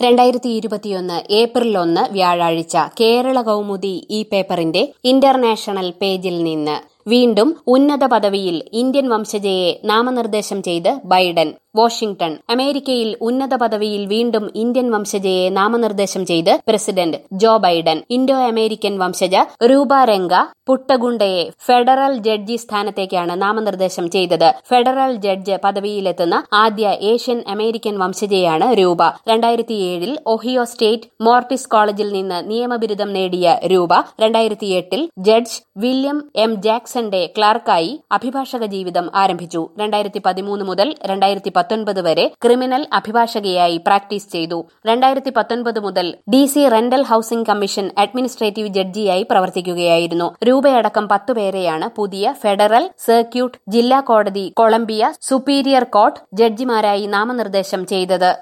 രണ്ടായിരത്തി ഇരുപത്തിയൊന്ന് ഏപ്രിൽ ഒന്ന് വ്യാഴാഴ്ച കേരള കൗമുദി ഈ പേപ്പറിന്റെ ഇന്റർനാഷണൽ പേജിൽ നിന്ന് വീണ്ടും ഉന്നത പദവിയിൽ ഇന്ത്യൻ വംശജയെ നാമനിർദ്ദേശം ചെയ്ത് ബൈഡൻ വാഷിംഗ്ടൺ അമേരിക്കയിൽ ഉന്നത പദവിയിൽ വീണ്ടും ഇന്ത്യൻ വംശജയെ നാമനിർദ്ദേശം ചെയ്ത് president Joe Biden Indo American വംശജ രൂപ രംഗ പുട്ടഗുണ്ടയെ ഫെഡറൽ ജഡ്ജി സ്ഥാനത്തേക്കാണ് നാമനിർദ്ദേശം ചെയ്തത് ഫെഡറൽ ജഡ്ജ് പദവിയിലെത്തുന്ന ആദ്യ ഏഷ്യൻ അമേരിക്കൻ വംശജയാണ് രൂപ രണ്ടായിരത്തിയേഴിൽ ഒഹിയോ സ്റ്റേറ്റ് മോർട്ടിസ് കോളേജിൽ നിന്ന് നിയമബിരുദം നേടിയ രൂപ രണ്ടായിരത്തിയെട്ടിൽ ജഡ്ജ് വില്യം എം ജാക്സന്റെ ക്ലാർക്കായി അഭിഭാഷക ജീവിതം ആരംഭിച്ചു രണ്ടായിരത്തി പതിമൂന്ന് മുതൽ രണ്ടായിരത്തി പത്തൊൻപത് വരെ ക്രിമിനൽ അഭിഭാഷകയായി പ്രാക്ടീസ് ചെയ്തു രണ്ടായിരത്തി പത്തൊൻപത് മുതൽ D C rental housing commission administrative ജഡ്ജിയായി പ്രവർത്തിക്കുകയായിരുന്നു രൂപയടക്കം പത്തുപേരെയാണ് പുതിയ ഫെഡറൽ സർക്യൂട്ട് ജില്ലാ കോടതി കൊളംബിയ സുപ്പീരിയർ കോർട്ട് ജഡ്ജിമാരായി നാമനിർദ്ദേശം ചെയ്തത്